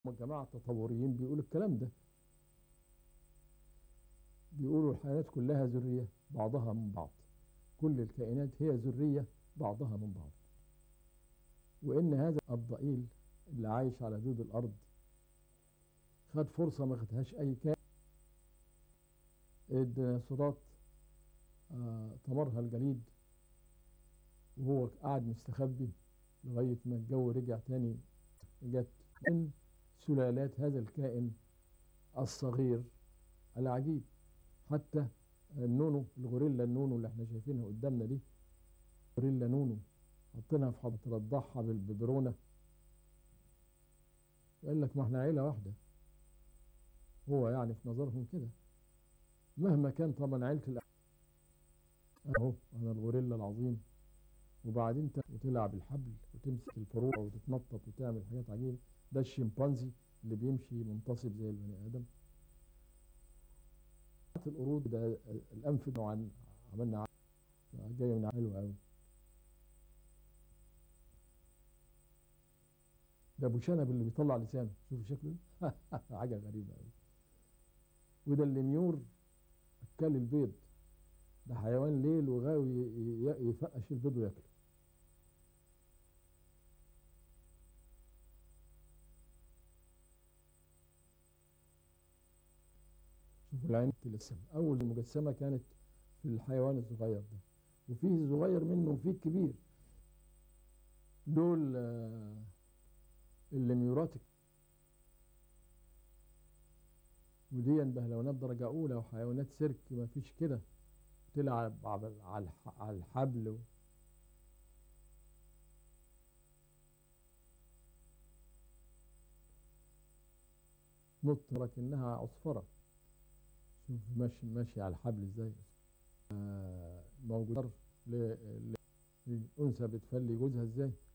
جماعة تطوريين بيقولوا الكلام ده بيقولوا الحيوانات كلها ذرية بعضها من بعض كل الكائنات هي ذرية بعضها من بعض وإن هذا الضئيل اللي عايش على دود الأرض خد فرصة ما خدهاش أي كائن الديناصورات آه طمرها الجليد وهو قاعد مستخبي لغاية ما الجو رجع تاني جت من سلالات هذا الكائن الصغير العجيب حتى النونو الغوريلا النونو اللي احنا شايفينها قدامنا دي غوريلا نونو حطيناها في حضرة ترضعها بالببرونة قال لك ما احنا عيلة واحدة هو يعني في نظرهم كده مهما كان طبعا عيلة الأ... اهو انا الغوريلا العظيم وبعدين وتلعب الحبل وتمسك الفروع وتتنطط وتعمل حاجات عجيبة ده الشمبانزي اللي بيمشي منتصب زي البني آدم القرود ده الأنف نوعا عملنا جاية من حلوة قوي ده ابو شنب اللي بيطلع لسانه شوف شكله حاجه غريبه قوي وده الليميور اكل البيض ده حيوان ليل وغاوي يفقش البيض وياكله شوفوا العين لسه اول مجسمه كانت في الحيوان الصغير ده وفيه صغير منه وفيه كبير دول الليميوراتيك ودي بهلوانات درجة أولى وحيوانات سيرك ما فيش كده تلعب على الحبل و... نط لكنها عصفرة شوف ماشي ماشي على الحبل ازاي آه موجود للأنثى بتفلي جوزها ازاي